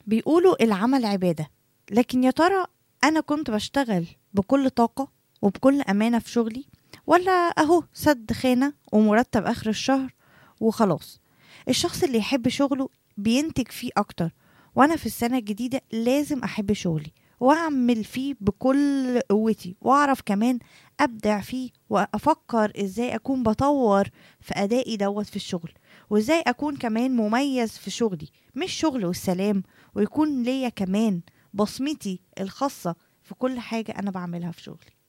بيقولوا العمل عبادة لكن يا ترى أنا كنت بشتغل بكل طاقة وبكل أمانة في شغلي ولا أهو سد خانة ومرتب آخر الشهر وخلاص الشخص اللي يحب شغله بينتج فيه أكتر وأنا في السنة الجديدة لازم أحب شغلي وأعمل فيه بكل قوتي وأعرف كمان أبدع فيه وأفكر إزاي أكون بطور في أدائي دوت في الشغل وإزاي أكون كمان مميز في شغلي مش شغل والسلام ويكون ليا كمان بصمتي الخاصة في كل حاجة أنا بعملها في شغلي